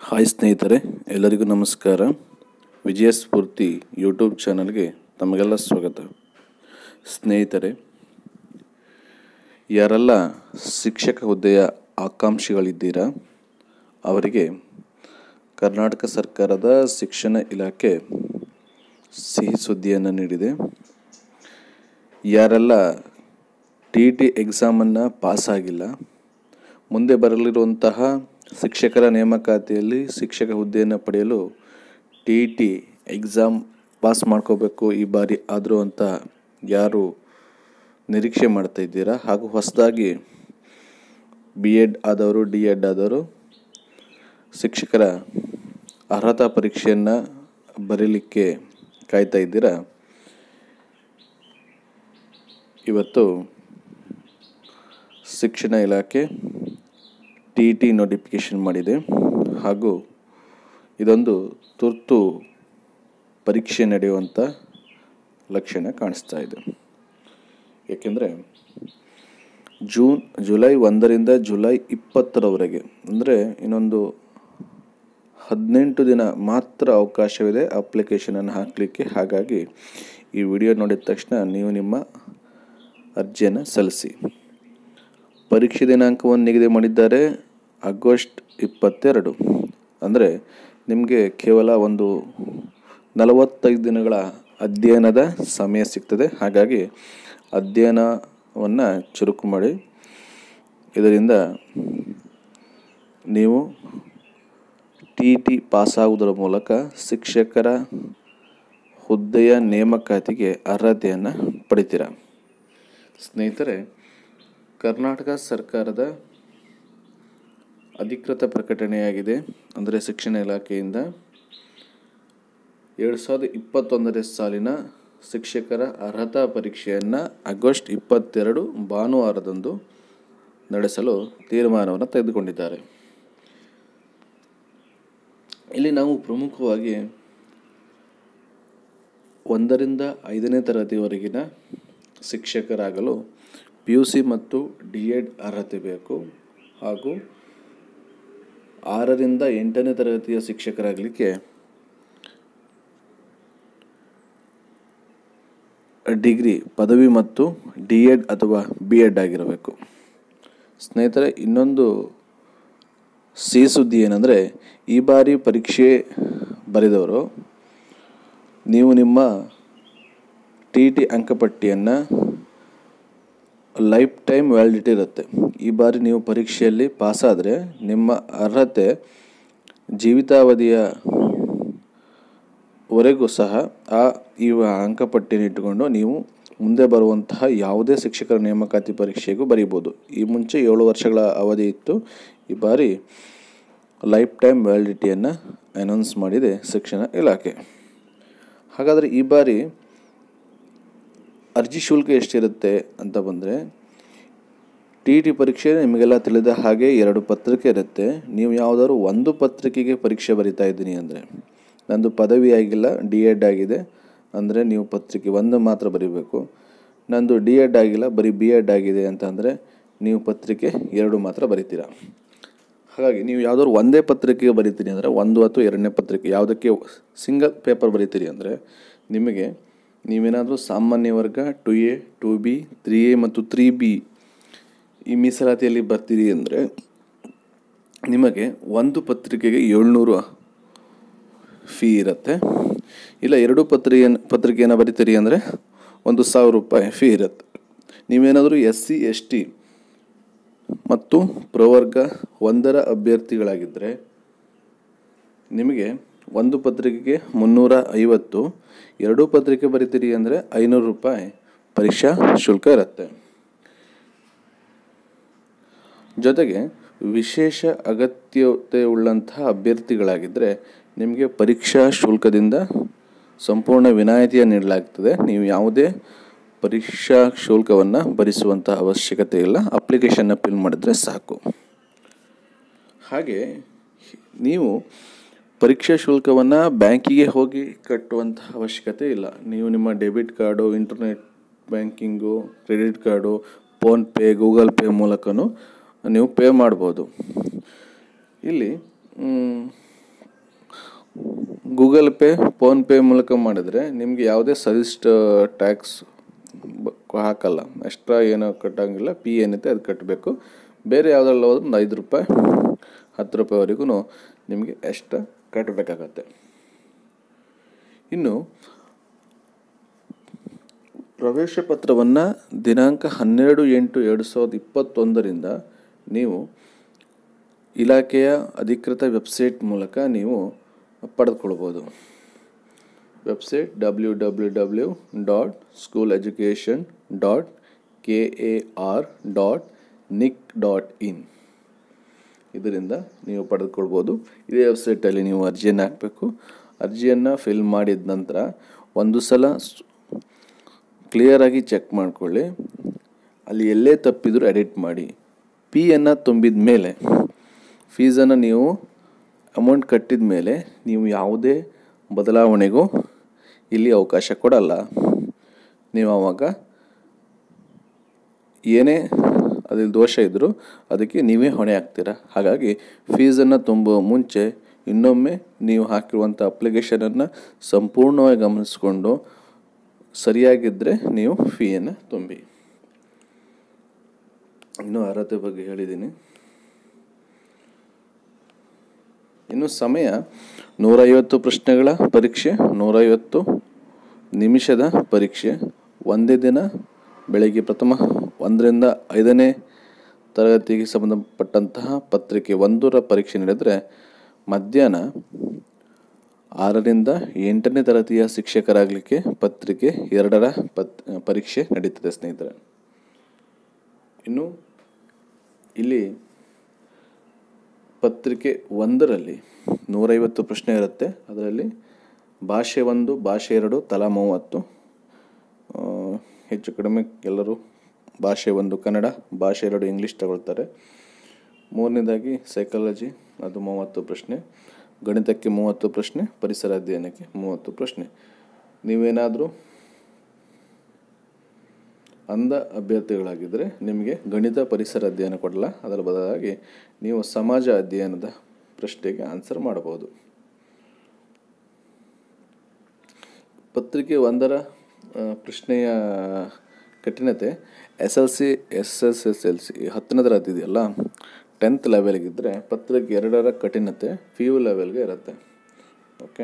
hi ಸ್ನೇಹಿತರೆ ಎಲ್ಲರಿಗೂ ನಮಸ್ಕಾರ ವಿಜಯ ಸ್ಫೂರ್ತಿ ಯೂಟ್ಯೂಬ್ ಚಾನಲ್ಗೆ ತಮಗೆಲ್ಲ ಸ್ವಾಗತ ಸ್ನೇಹಿತರೆ ಯಾರೆಲ್ಲ ಶಿಕ್ಷಕ ಹುದ್ದೆಯ ಆಕಾಂಕ್ಷಿಗಳಿದ್ದೀರಾ ಅವರಿಗೆ ಕರ್ನಾಟಕ ಸರ್ಕಾರದ ಶಿಕ್ಷಣ ಇಲಾಖೆ ಸಿಹಿ ಸುದ್ದಿಯನ್ನು ನೀಡಿದೆ ಯಾರೆಲ್ಲ ಟಿ ಟಿ ಎಕ್ಸಾಮನ್ನು ಪಾಸಾಗಿಲ್ಲ ಮುಂದೆ ಬರಲಿರುವಂತಹ ಶಿಕ್ಷಕರ ನೇಮಕಾತಿಯಲ್ಲಿ ಶಿಕ್ಷಕ ಹುದ್ದೆಯನ್ನು ಪಡೆಯಲು ಟಿ ಟಿ ಎಕ್ಸಾಮ್ ಪಾಸ್ ಮಾಡ್ಕೋಬೇಕು ಈ ಬಾರಿ ಆದರೂ ಅಂತ ಯಾರು ನಿರೀಕ್ಷೆ ಮಾಡ್ತಾ ಇದ್ದೀರಾ ಹಾಗೂ ಹೊಸದಾಗಿ ಬಿ ಎಡ್ ಆದವರು ಡಿ ಎಡ್ ಆದವರು ಶಿಕ್ಷಕರ ಅರ್ಹತಾ ಪರೀಕ್ಷೆಯನ್ನು ಬರೀಲಿಕ್ಕೆ ಕಾಯ್ತಾ ಇದ್ದೀರಾ ಇವತ್ತು ಶಿಕ್ಷಣ ಇಲಾಖೆ ಟಿ ಟಿ ನೋಟಿಫಿಕೇಷನ್ ಮಾಡಿದೆ ಹಾಗೂ ಇದೊಂದು ತುರ್ತು ಪರೀಕ್ಷೆ ನಡೆಯುವಂಥ ಲಕ್ಷಣ ಕಾಣಿಸ್ತಾ ಇದೆ ಏಕೆಂದರೆ ಜೂನ್ ಜುಲೈ ಒಂದರಿಂದ ಜುಲೈ ಇಪ್ಪತ್ತರವರೆಗೆ ಅಂದರೆ ಇನ್ನೊಂದು ಹದಿನೆಂಟು ದಿನ ಮಾತ್ರ ಅವಕಾಶವಿದೆ ಅಪ್ಲಿಕೇಶನನ್ನು ಹಾಕಲಿಕ್ಕೆ ಹಾಗಾಗಿ ಈ ವಿಡಿಯೋ ನೋಡಿದ ತಕ್ಷಣ ನೀವು ನಿಮ್ಮ ಅರ್ಜಿಯನ್ನು ಸಲ್ಲಿಸಿ ಪರೀಕ್ಷೆ ದಿನಾಂಕವನ್ನು ನಿಗದಿ ಮಾಡಿದ್ದಾರೆ ಆಗಸ್ಟ್ ಇಪ್ಪತ್ತೆರಡು ಅಂದರೆ ನಿಮಗೆ ಕೇವಲ ಒಂದು ನಲವತ್ತೈದು ದಿನಗಳ ಅಧ್ಯಯನದ ಸಮಯ ಸಿಗ್ತದೆ ಹಾಗಾಗಿ ಅಧ್ಯಯನವನ್ನು ಚುರುಕು ಮಾಡಿ ಇದರಿಂದ ನೀವು ಟಿ ಟಿ ಪಾಸಾಗುವುದರ ಮೂಲಕ ಶಿಕ್ಷಕರ ಹುದ್ದೆಯ ನೇಮಕಾತಿಗೆ ಅರ್ಹತೆಯನ್ನು ಪಡಿತೀರ ಸ್ನೇಹಿತರೆ ಕರ್ನಾಟಕ ಸರ್ಕಾರದ ಅಧಿಕೃತ ಪ್ರಕಟಣೆಯಾಗಿದೆ ಅಂದರೆ ಶಿಕ್ಷಣ ಇಲಾಖೆಯಿಂದ ಎರಡು ಸಾವಿರದ ಇಪ್ಪತ್ತೊಂದನೇ ಸಾಲಿನ ಶಿಕ್ಷಕರ ಅರ್ಹತಾ ಪರೀಕ್ಷೆಯನ್ನು ಆಗಸ್ಟ್ ಇಪ್ಪತ್ತೆರಡು ಭಾನುವಾರದಂದು ನಡೆಸಲು ತೀರ್ಮಾನವನ್ನು ತೆಗೆದುಕೊಂಡಿದ್ದಾರೆ ಇಲ್ಲಿ ನಾವು ಪ್ರಮುಖವಾಗಿ ಒಂದರಿಂದ ಐದನೇ ತರಗತಿವರೆಗಿನ ಶಿಕ್ಷಕರಾಗಲು ಪಿ ಯು ಸಿ ಮತ್ತು ಡಿ ಎಡ್ ಅರ್ಹತೆ ಬೇಕು ಹಾಗೂ ಆರರಿಂದ ಎಂಟನೇ ತರಗತಿಯ ಶಿಕ್ಷಕರಾಗಲಿಕ್ಕೆ ಡಿಗ್ರಿ ಪದವಿ ಮತ್ತು ಡಿ ಎಡ್ ಅಥವಾ ಬಿ ಎಡ್ ಆಗಿರಬೇಕು ಸ್ನೇಹಿತರೆ ಇನ್ನೊಂದು ಸಿಹಿ ಸುದ್ದಿ ಏನಂದರೆ ಈ ಬಾರಿ ಪರೀಕ್ಷೆ ಬರೆದವರು ನೀವು ನಿಮ್ಮ ಟಿ ಟಿ ಅಂಕಪಟ್ಟಿಯನ್ನು ಲೈಫ್ ಟೈಮ್ ವ್ಯಾಲಿಡಿಟಿ ಇರುತ್ತೆ ಈ ಬಾರಿ ನೀವು ಪರೀಕ್ಷೆಯಲ್ಲಿ ಪಾಸಾದರೆ ನಿಮ್ಮ ಅರ್ಹತೆ ಜೀವಿತಾವಧಿಯ ವರೆಗೂ ಸಹ ಆ ಈ ಅಂಕಪಟ್ಟಿಯನ್ನು ಇಟ್ಟುಕೊಂಡು ನೀವು ಮುಂದೆ ಬರುವಂತಹ ಯಾವುದೇ ಶಿಕ್ಷಕರ ನೇಮಕಾತಿ ಪರೀಕ್ಷೆಗೂ ಬರೀಬೋದು ಈ ಮುಂಚೆ ಏಳು ವರ್ಷಗಳ ಅವಧಿ ಇತ್ತು ಈ ಬಾರಿ ಲೈಫ್ ಟೈಮ್ ವ್ಯಾಲಿಡಿಟಿಯನ್ನು ಅನೌನ್ಸ್ ಮಾಡಿದೆ ಶಿಕ್ಷಣ ಇಲಾಖೆ ಹಾಗಾದರೆ ಈ ಬಾರಿ ಅರ್ಜಿ ಶುಲ್ಕ ಎಷ್ಟಿರುತ್ತೆ ಅಂತ ಬಂದರೆ ಟಿ ಟಿ ಪರೀಕ್ಷೆ ನಿಮಗೆಲ್ಲ ತಿಳಿದ ಹಾಗೆ ಎರಡು ಪತ್ರಿಕೆ ಇರುತ್ತೆ ನೀವು ಯಾವುದಾದ್ರು ಒಂದು ಪತ್ರಿಕೆಗೆ ಪರೀಕ್ಷೆ ಬರಿತಾ ಇದ್ದೀನಿ ಅಂದರೆ ನಂದು ಪದವಿ ಆಗಿಲ್ಲ ಡಿ ಎಡ್ ಆಗಿದೆ ಅಂದರೆ ನೀವು ಪತ್ರಿಕೆ ಒಂದು ಮಾತ್ರ ಬರೀಬೇಕು ನಂದು ಡಿ ಎಡ್ ಆಗಿಲ್ಲ ಬರೀ ಬಿ ಎಡ್ ಆಗಿದೆ ಅಂತ ಅಂದರೆ ನೀವು ಪತ್ರಿಕೆ ಎರಡು ಮಾತ್ರ ಬರಿತೀರ ಹಾಗಾಗಿ ನೀವು ಯಾವುದಾದ್ರು ಒಂದೇ ಪತ್ರಿಕೆಗೆ ಬರಿತೀರಿ ಅಂದರೆ ಒಂದು ಅಥವಾ ಎರಡನೇ ಪತ್ರಿಕೆ ಯಾವುದಕ್ಕೆ ಸಿಂಗಲ್ ಪೇಪರ್ ಬರಿತೀರಿ ಅಂದರೆ ನಿಮಗೆ ನೀವೇನಾದರೂ ಸಾಮಾನ್ಯ ವರ್ಗ two A two B three A ಮತ್ತು ತ್ರೀ ಬಿ ಈ ಮೀಸಲಾತಿಯಲ್ಲಿ ಬರ್ತೀರಿ ಅಂದರೆ ನಿಮಗೆ ಒಂದು ಪತ್ರಿಕೆಗೆ ಏಳ್ನೂರು ಫೀ ಇರುತ್ತೆ ಇಲ್ಲ ಎರಡು ಪತ್ರಿಕೆಯನ್ನು ಪತ್ರಿಕೆಯನ್ನು ಬರಿತೀರಿ ಅಂದರೆ ಒಂದು ಸಾವಿರ ರೂಪಾಯಿ ಫೀ ಇರುತ್ತೆ ನೀವೇನಾದರೂ ಎಸ್ ಸಿ ಎಸ್ ಟಿ ಮತ್ತು ಪ್ರವರ್ಗ ಒಂದರ ಅಭ್ಯರ್ಥಿಗಳಾಗಿದ್ದರೆ ನಿಮಗೆ ಒಂದು ಪತ್ರಿಕೆಗೆ ಮುನ್ನೂರ ಐವತ್ತು ಎರಡೂ ಪತ್ರಿಕೆ ಬರಿತೀರಿ ಅಂದರೆ ಐನೂರು ರೂಪಾಯಿ ಪರೀಕ್ಷಾ ಶುಲ್ಕ ಇರುತ್ತೆ ಜೊತೆಗೆ ವಿಶೇಷ ಅಗತ್ಯತೆ ಉಳ್ಳಂತಹ ಅಭ್ಯರ್ಥಿಗಳಾಗಿದ್ದರೆ ನಿಮಗೆ ಪರೀಕ್ಷಾ ಶುಲ್ಕದಿಂದ ಸಂಪೂರ್ಣ ವಿನಾಯಿತಿಯ ನೀಡಲಾಗ್ತದೆ ನೀವು ಯಾವುದೇ ಪರೀಕ್ಷಾ ಶುಲ್ಕವನ್ನು ಭರಿಸುವಂಥ ಅವಶ್ಯಕತೆ ಇಲ್ಲ ಅಪ್ಲಿಕೇಶನ್ನ ಫಿಲ್ ಮಾಡಿದ್ರೆ ಸಾಕು ಹಾಗೆ ನೀವು ಪರೀಕ್ಷಾ ಶುಲ್ಕವನ್ನು ಬ್ಯಾಂಕಿಗೆ ಹೋಗಿ ಕಟ್ಟುವಂಥ ಅವಶ್ಯಕತೆ ಇಲ್ಲ ನೀವು ನಿಮ್ಮ debit card internet banking credit card PhonePe Google Pay ಮೂಲಕನೂ ನೀವು ಪೇ ಮಾಡ್ಬೋದು ಇಲ್ಲಿ ಮ್, ಗೂಗಲ್ ಪೇ ಫೋನ್ಪೇ ಮೂಲಕ ಮಾಡಿದರೆ ನಿಮಗೆ ಯಾವುದೇ ಸರ್ವಿಸ್ ಟ್ಯಾಕ್ಸ್ ಹಾಕಲ್ಲ ಎಕ್ಸ್ಟ್ರಾ ಏನೂ ಕಟ್ಟೋಂಗಿಲ್ಲ ಪಿ ಏನಿದೆ ಅದು ಕಟ್ಟಬೇಕು ಬೇರೆ ಯಾವುದ್ರಲ್ಲಿ ಹೋದ್ರೆ ಒಂದು ಐದು ರೂಪಾಯಿ ಹತ್ತು ರೂಪಾಯಿವರೆಗೂ ನಿಮಗೆ ಎಕ್ಸ್ಟ್ರಾ ಕಟ್ಟಬೇಕಾಗತ್ತೆ ಇನ್ನು ಪ್ರವೇಶ ಪತ್ರವನ್ನು ದಿನಾಂಕ ಹನ್ನೆರಡು ಎಂಟು ಎರಡು ಸಾವಿರದ ಇಪ್ಪತ್ತೊಂದರಿಂದ ನೀವು ಇಲಾಖೆಯ ಅಧಿಕೃತ ವೆಬ್ಸೈಟ್ ಮೂಲಕ ನೀವು ಪಡೆದುಕೊಳ್ಬೋದು website W W W dot school education dot K A R dot nic dot in ಇದರಿಂದ ನೀವು ಪಡೆದುಕೊಳ್ಬೋದು ಇದೇ ವೆಬ್ಸೈಟಲ್ಲಿ ನೀವು ಅರ್ಜಿಯನ್ನು ಹಾಕಬೇಕು ಅರ್ಜಿಯನ್ನು ಫಿಲ್ ಮಾಡಿದ ನಂತರ ಒಂದು ಸಲ ಕ್ಲಿಯರಾಗಿ ಚೆಕ್ ಮಾಡಿಕೊಳ್ಳಿ ಅಲ್ಲಿ ಎಲ್ಲೇ ತಪ್ಪಿದರೂ ಎಡಿಟ್ ಮಾಡಿ ಪಿಯನ್ನು ತುಂಬಿದ ಮೇಲೆ ಫೀಸನ್ನು ನೀವು ಅಮೌಂಟ್ ಕಟ್ಟಿದ ಮೇಲೆ ನೀವು ಯಾವುದೇ ಬದಲಾವಣೆಗೂ ಇಲ್ಲಿ ಅವಕಾಶ ಕೊಡಲ್ಲ ನೀವು ಆವಾಗ ಏನೇ ಅದ್ರಲ್ಲಿ ದೋಷ ಇದ್ದರೂ ಅದಕ್ಕೆ ನೀವೇ ಹೊಣೆ ಆಗ್ತೀರ ಹಾಗಾಗಿ ಫೀಸನ್ನು ತುಂಬುವ ಮುಂಚೆ ಇನ್ನೊಮ್ಮೆ ನೀವು ಹಾಕಿರುವಂಥ ಅಪ್ಲಿಕೇಶನನ್ನು ಸಂಪೂರ್ಣವಾಗಿ ಗಮನಿಸಿಕೊಂಡು ಸರಿಯಾಗಿದ್ದರೆ ನೀವು ಫೀಯನ್ನು ತುಂಬಿ ಇನ್ನು ಅರ್ಹತೆ ಬಗ್ಗೆ ಹೇಳಿದ್ದೀನಿ ಇನ್ನು ಸಮಯ ನೂರೈವತ್ತು ಪ್ರಶ್ನೆಗಳ ಪರೀಕ್ಷೆ ನೂರೈವತ್ತು ನಿಮಿಷದ ಪರೀಕ್ಷೆ ಒಂದೇ ದಿನ ಬೆಳಗ್ಗೆ ಪ್ರಥಮ ಒಂದರಿಂದ ಐದನೇ ತರಗತಿಗೆ ಸಂಬಂಧಪಟ್ಟಂತಹ ಪತ್ರಿಕೆ ಒಂದರ ಪರೀಕ್ಷೆ ನಡೆದರೆ ಮಧ್ಯಾಹ್ನ ಆರರಿಂದ ಎಂಟನೇ ತರಗತಿಯ ಶಿಕ್ಷಕರಾಗಲಿಕ್ಕೆ ಪತ್ರಿಕೆ ಎರಡರ ಪತ್ ಪರೀಕ್ಷೆ ನಡೀತದೆ ಸ್ನೇಹಿತರೆ ಇನ್ನು ಇಲ್ಲಿ ಪತ್ರಿಕೆ ಒಂದರಲ್ಲಿ ನೂರೈವತ್ತು ಪ್ರಶ್ನೆ ಇರುತ್ತೆ ಅದರಲ್ಲಿ ಭಾಷೆ ಒಂದು ಭಾಷೆ ಎರಡು ತಲಾ ಮೂವತ್ತು ಆ, ಹೆಚ್ಚು ಕಡಿಮೆ ಎಲ್ಲರೂ ಭಾಷೆ ಒಂದು ಕನ್ನಡ ಭಾಷೆ ಎರಡು ಇಂಗ್ಲೀಷ್ ತಗೊಳ್ತಾರೆ ಮೂರನೇದಾಗಿ ಸೈಕಾಲಜಿ ಅದು ಮೂವತ್ತು ಪ್ರಶ್ನೆ ಗಣಿತಕ್ಕೆ ಮೂವತ್ತು ಪ್ರಶ್ನೆ ಪರಿಸರ ಅಧ್ಯಯನಕ್ಕೆ ಮೂವತ್ತು ಪ್ರಶ್ನೆ ನೀವೇನಾದರೂ ಅಂಧ ಅಭ್ಯರ್ಥಿಗಳಾಗಿದ್ದರೆ ನಿಮಗೆ ಗಣಿತ ಪರಿಸರ ಅಧ್ಯಯನ ಕೊಡಲ್ಲ ಅದರ ಬದಲಾಗಿ ನೀವು ಸಮಾಜ ಅಧ್ಯಯನದ ಪ್ರಶ್ನೆಗೆ ಆನ್ಸರ್ ಮಾಡಬಹುದು ಪತ್ರಿಕೆ ಒಂದರ ಆ, ಪ್ರಶ್ನೆಯ ಕಠಿಣತೆ S L C S S S L C ಹತ್ತನೇ ತರಗತಿ ಇದೆಯಲ್ಲ ಟೆಂತ್ ಲೆವೆಲ್ಗಿದ್ದರೆ ಪತ್ರಿಕೆ ಎರಡರ ಕಠಿಣತೆ ಪಿ ಯು ಲೆವೆಲ್ಗೆ ಇರುತ್ತೆ ಓಕೆ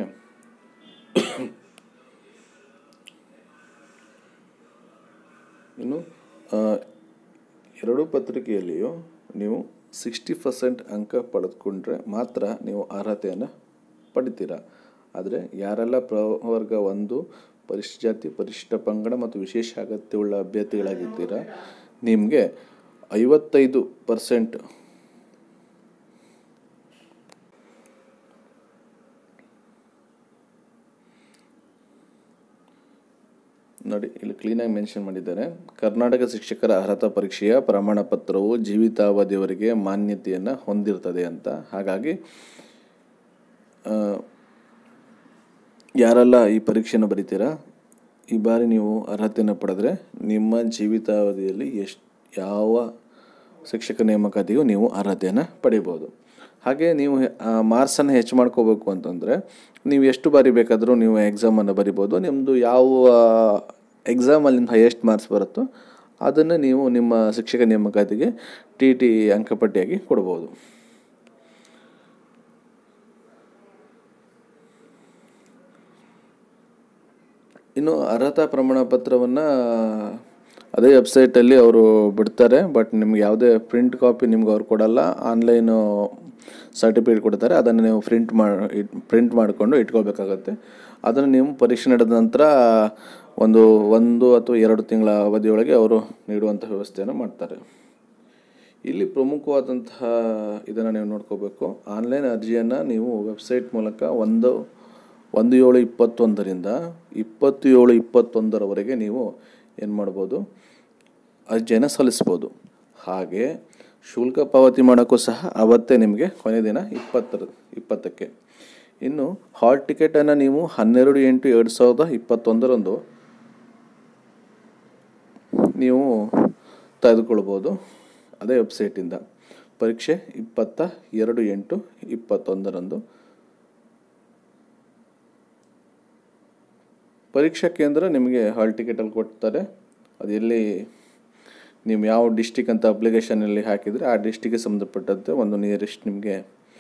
ಇನ್ನು ಆ, ಎರಡೂ ಪತ್ರಿಕೆಯಲ್ಲಿಯೂ ನೀವು ಸಿಕ್ಸ್ಟಿ ಪರ್ಸೆಂಟ್ ಅಂಕ ಪಡೆದುಕೊಂಡ್ರೆ ಮಾತ್ರ ನೀವು ಅರ್ಹತೆಯನ್ನು ಪಡಿತೀರ ಆದರೆ ಯಾರೆಲ್ಲ ಪ್ರವರ್ಗ ಒಂದು ಪರಿಶಿಷ್ಟ ಜಾತಿ ಪರಿಶಿಷ್ಟ ಪಂಗಡ ಮತ್ತು ವಿಶೇಷ ಅಗತ್ಯವುಳ್ಳ ಅಭ್ಯರ್ಥಿಗಳಾಗಿದ್ದೀರಾ ನಿಮಗೆ ಐವತ್ತೈದು ಪರ್ಸೆಂಟ್ ನೋಡಿ ಇಲ್ಲಿ ಕ್ಲೀನಾಗಿ ಮೆನ್ಷನ್ ಮಾಡಿದ್ದಾರೆ ಕರ್ನಾಟಕ ಶಿಕ್ಷಕರ ಅರ್ಹತಾ ಪರೀಕ್ಷೆಯ ಪ್ರಮಾಣ ಪತ್ರವು ಜೀವಿತಾವಧಿಯವರೆಗೆ ಮಾನ್ಯತೆಯನ್ನು ಹೊಂದಿರ್ತದೆ ಅಂತ ಹಾಗಾಗಿ ಆ, ಯಾರೆಲ್ಲ ಈ ಪರೀಕ್ಷೆನ ಬರಿತೀರಾ ಈ ಬಾರಿ ನೀವು ಅರ್ಹತೆಯನ್ನು ಪಡೆದ್ರೆ ನಿಮ್ಮ ಜೀವಿತಾವಧಿಯಲ್ಲಿ ಎಷ್ಟು ಯಾವ ಶಿಕ್ಷಕ ನೇಮಕಾತಿಗೂ ನೀವು ಅರ್ಹತೆಯನ್ನು ಪಡಿಬೋದು ಹಾಗೆ ನೀವು ಮಾರ್ಕ್ಸನ್ನು ಹೆಚ್ಚು ಮಾಡ್ಕೋಬೇಕು ಅಂತಂದರೆ ನೀವು ಎಷ್ಟು ಬಾರಿ ಬೇಕಾದರೂ ನೀವು ಎಕ್ಸಾಮನ್ನು ಬರಿಬೋದು ನಿಮ್ಮದು ಯಾವ ಎಕ್ಸಾಮಲ್ಲಿ ನಿಮ್ದು ಹೈಯೆಸ್ಟ್ ಮಾರ್ಕ್ಸ್ ಬರುತ್ತೋ ಅದನ್ನು ನೀವು ನಿಮ್ಮ ಶಿಕ್ಷಕ ನೇಮಕಾತಿಗೆ ಟಿ ಟಿ ಅಂಕಪಟ್ಟಿಯಾಗಿ ಕೊಡ್ಬೋದು ಇನ್ನು ಅರ್ಹತಾ ಪ್ರಮಾಣ ಪತ್ರವನ್ನು ಅದೇ ವೆಬ್ಸೈಟಲ್ಲಿ ಅವರು ಬಿಡ್ತಾರೆ ಬಟ್ ನಿಮ್ಗೆ ಯಾವುದೇ ಪ್ರಿಂಟ್ ಕಾಪಿ ನಿಮ್ಗೆ ಅವ್ರು ಕೊಡಲ್ಲ ಆನ್ಲೈನು ಸರ್ಟಿಫಿಕೇಟ್ ಕೊಡ್ತಾರೆ ಅದನ್ನು ನೀವು ಪ್ರಿಂಟ್ ಮಾಡಿ ಪ್ರಿಂಟ್ ಮಾಡಿಕೊಂಡು ಇಟ್ಕೊಳ್ಬೇಕಾಗತ್ತೆ ಅದನ್ನು ನೀವು ಪರೀಕ್ಷೆ ನಡೆದ ನಂತರ ಒಂದು ಒಂದು ಅಥವಾ ಎರಡು ತಿಂಗಳ ಅವಧಿಯೊಳಗೆ ಅವರು ನೀಡುವಂಥ ವ್ಯವಸ್ಥೆಯನ್ನು ಮಾಡ್ತಾರೆ ಇಲ್ಲಿ ಪ್ರಮುಖವಾದಂತಹ ಇದನ್ನು ನೀವು ನೋಡ್ಕೋಬೇಕು ಆನ್ಲೈನ್ ಅರ್ಜಿಯನ್ನು ನೀವು ವೆಬ್ಸೈಟ್ ಮೂಲಕ ಒಂದು ಒಂದು ಏಳು ಇಪ್ಪತ್ತೊಂದರಿಂದ ಇಪ್ಪತ್ತು ಏಳು ಇಪ್ಪತ್ತೊಂದರವರೆಗೆ ನೀವು ಏನು ಮಾಡ್ಬೋದು ಅರ್ಜಿಯನ್ನು ಸಲ್ಲಿಸ್ಬೋದು ಹಾಗೆ ಶುಲ್ಕ ಪಾವತಿ ಮಾಡೋಕ್ಕೂ ಸಹ ಅವತ್ತೇ ನಿಮಗೆ ಕೊನೆ ದಿನ ಇಪ್ಪತ್ತರ ಇಪ್ಪತ್ತಕ್ಕೆ ಇನ್ನು ಹಾಲ್ ಟಿಕೆಟನ್ನು ನೀವು ಹನ್ನೆರಡು ಎಂಟು ಎರಡು ಸಾವಿರದ ಇಪ್ಪತ್ತೊಂದರಂದು ನೀವು ತೆಗೆದುಕೊಳ್ಬೋದು ಅದೇ ವೆಬ್ಸೈಟಿಂದ ಪರೀಕ್ಷೆ ಇಪ್ಪತ್ತ ಎರಡು ಎಂಟು ಇಪ್ಪತ್ತೊಂದರಂದು ಪರೀಕ್ಷಾ ಕೇಂದ್ರ ನಿಮಗೆ ಹಾಲ್ ಟಿಕೆಟಲ್ಲಿ ಕೊಡ್ತಾರೆ ಅದು ಎಲ್ಲಿ ನೀವು ಯಾವ ಡಿಸ್ಟಿಕ್ ಅಂತ ಅಪ್ಲಿಕೇಶನಲ್ಲಿ ಹಾಕಿದರೆ ಆ ಡಿಸ್ಟಿಕ್ಗೆ ಸಂಬಂಧಪಟ್ಟಂತೆ ಒಂದು ನಿಯರೆಸ್ಟ್ ನಿಮಗೆ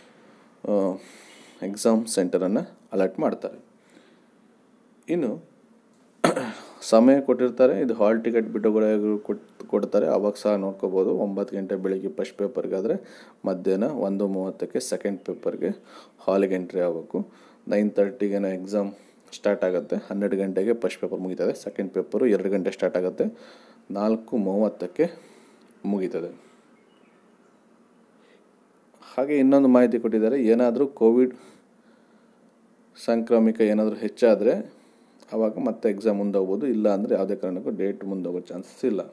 ಎಕ್ಸಾಮ್ ಸೆಂಟರನ್ನು ಅಲಾಟ್ ಮಾಡ್ತಾರೆ ಇನ್ನು ಸಮಯ ಕೊಟ್ಟಿರ್ತಾರೆ ಇದು ಹಾಲ್ ಟಿಕೆಟ್ ಬಿಡುಗಡೆ ಕೊಟ್ ಕೊಡ್ತಾರೆ ಅವಾಗ ಸಹ ನೋಡ್ಕೋಬೋದು ಒಂಬತ್ತು ಗಂಟೆ ಬೆಳಿಗ್ಗೆ ಫಸ್ಟ್ ಪೇಪರ್ಗಾದರೆ ಮಧ್ಯಾಹ್ನ ಒಂದು ಮೂವತ್ತಕ್ಕೆ ಸೆಕೆಂಡ್ ಪೇಪರ್ಗೆ ಹಾಲಿಗೆ ಎಂಟ್ರಿ ಆಗಬೇಕು ನೈನ್ ತರ್ಟಿಗೇನೋ ಎಕ್ಸಾಮ್ ಸ್ಟಾರ್ಟ್ ಆಗುತ್ತೆ ಹನ್ನೆರಡು ಗಂಟೆಗೆ ಫಸ್ಟ್ ಪೇಪರ್ ಮುಗೀತದೆ ಸೆಕೆಂಡ್ ಪೇಪರು ಎರಡು ಗಂಟೆ ಸ್ಟಾರ್ಟ್ ಆಗುತ್ತೆ ನಾಲ್ಕು ಮೂವತ್ತಕ್ಕೆ ಮುಗೀತದೆ ಹಾಗೆ ಇನ್ನೊಂದು ಮಾಹಿತಿ ಕೊಟ್ಟಿದ್ದಾರೆ ಏನಾದರೂ ಕೋವಿಡ್ ಸಾಂಕ್ರಾಮಿಕ ಏನಾದರೂ ಹೆಚ್ಚಾದರೆ ಆವಾಗ ಮತ್ತೆ ಎಕ್ಸಾಮ್ ಮುಂದೋಗ್ಬೋದು ಇಲ್ಲ ಅಂದರೆ ಯಾವುದೇ ಕಾರಣಕ್ಕೂ ಡೇಟ್ ಮುಂದೋಗೋ ಚಾನ್ಸಸ್ ಇಲ್ಲ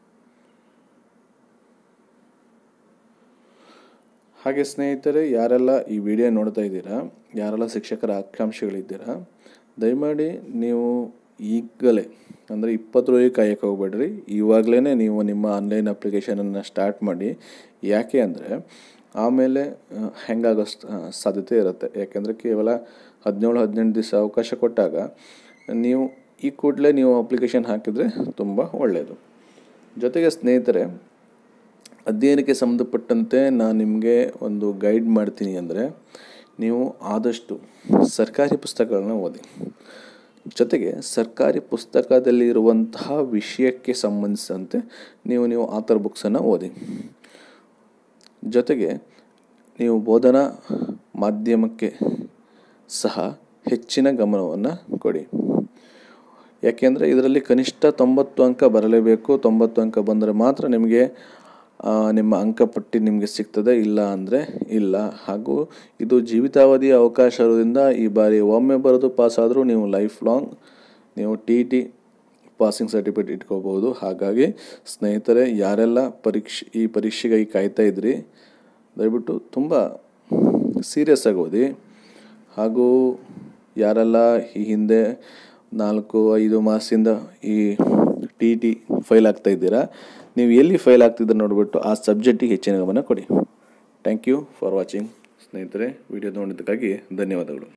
ಹಾಗೆ ಸ್ನೇಹಿತರೆ ಯಾರೆಲ್ಲ ಈ ವಿಡಿಯೋ ನೋಡ್ತಾ ಇದ್ದೀರಾ ಯಾರೆಲ್ಲ ಶಿಕ್ಷಕರ ಆಕಾಂಕ್ಷಿಗಳಿದ್ದೀರಾ ದಯಮಾಡಿ ನೀವು ಈಗಲೇ ಅಂದರೆ ಇಪ್ಪತ್ತರವರೆಗೆ ಕಾಯಕ್ಕೆ ಹೋಗ್ಬೇಡ್ರಿ ಇವಾಗಲೇ ನೀವು ನಿಮ್ಮ ಆನ್ಲೈನ್ ಅಪ್ಲಿಕೇಶನನ್ನು ಸ್ಟಾರ್ಟ್ ಮಾಡಿ ಯಾಕೆ ಅಂದರೆ ಆಮೇಲೆ ಹೆಂಗಾಗೋ ಸಾಧ್ಯತೆ ಇರುತ್ತೆ ಯಾಕೆಂದರೆ ಕೇವಲ ಹದಿನೇಳು ಹದಿನೆಂಟು ದಿವಸ ಅವಕಾಶ ಕೊಟ್ಟಾಗ ನೀವು ಈ ಕೂಡಲೇ ನೀವು ಅಪ್ಲಿಕೇಶನ್ ಹಾಕಿದರೆ ತುಂಬ ಒಳ್ಳೆಯದು ಜೊತೆಗೆ ಸ್ನೇಹಿತರೆ ಅಧ್ಯಯನಕ್ಕೆ ಸಂಬಂಧಪಟ್ಟಂತೆ ನಾನು ನಿಮಗೆ ಒಂದು ಗೈಡ್ ಮಾಡ್ತೀನಿ ಅಂದರೆ ನೀವು ಆದಷ್ಟು ಸರ್ಕಾರಿ ಪುಸ್ತಕಗಳನ್ನ ಓದಿ ಜೊತೆಗೆ ಸರ್ಕಾರಿ ಪುಸ್ತಕದಲ್ಲಿರುವಂತಹ ವಿಷಯಕ್ಕೆ ಸಂಬಂಧಿಸಿದಂತೆ ನೀವು ನೀವು ಆಥರ್ ಬುಕ್ಸನ್ನು ಓದಿ ಜೊತೆಗೆ ನೀವು ಬೋಧನಾ ಮಾಧ್ಯಮಕ್ಕೆ ಸಹ ಹೆಚ್ಚಿನ ಗಮನವನ್ನು ಕೊಡಿ ಯಾಕೆಂದರೆ ಇದರಲ್ಲಿ ಕನಿಷ್ಠ ತೊಂಬತ್ತು ಅಂಕ ಬರಲೇಬೇಕು ತೊಂಬತ್ತು ಅಂಕ ಬಂದರೆ ಮಾತ್ರ ನಿಮಗೆ ನಿಮ್ಮ ಅಂಕಪಟ್ಟಿ ನಿಮಗೆ ಸಿಗ್ತದೆ ಇಲ್ಲ ಅಂದರೆ ಇಲ್ಲ ಹಾಗೂ ಇದು ಜೀವಿತಾವಧಿ ಅವಕಾಶ ಇರೋದ್ರಿಂದ ಈ ಬಾರಿ ಒಮ್ಮೆ ಬರೆದು ಪಾಸಾದರೂ ನೀವು ಲೈಫ್ ಲಾಂಗ್ ನೀವು ಟಿ ಟಿ ಪಾಸಿಂಗ್ ಸರ್ಟಿಫಿಕೇಟ್ ಇಟ್ಕೋಬೋದು ಹಾಗಾಗಿ ಸ್ನೇಹಿತರೆ ಯಾರೆಲ್ಲ ಪರೀಕ್ಷೆ ಈ ಪರೀಕ್ಷೆಗಾಗಿ ಕಾಯ್ತಾ ಇದ್ರಿ ದಯವಿಟ್ಟು ತುಂಬ ಸೀರಿಯಸ್ ಆಗಿ ಓದಿ ಹಾಗೂ ಯಾರೆಲ್ಲ ಈ ಹಿಂದೆ ನಾಲ್ಕು ಐದು ಮಾಸದಿಂದ ಈ ಟಿ ಟಿ ಫೈಲ್ ಆಗ್ತಾ ಇದ್ದೀರಾ ನೀವು ಎಲ್ಲಿ ಫೈಲ್ ಆಗ್ತಿದ್ರೆ ನೋಡಿಬಿಟ್ಟು ಆ ಸಬ್ಜೆಕ್ಟಿಗೆ ಹೆಚ್ಚಿನ ಗಮನ ಕೊಡಿ ಥ್ಯಾಂಕ್ ಯು ಫಾರ್ ವಾಚಿಂಗ್ ಸ್ನೇಹಿತರೆ ವಿಡಿಯೋ ನೋಡಿದ್ದಕ್ಕಾಗಿ ಧನ್ಯವಾದಗಳು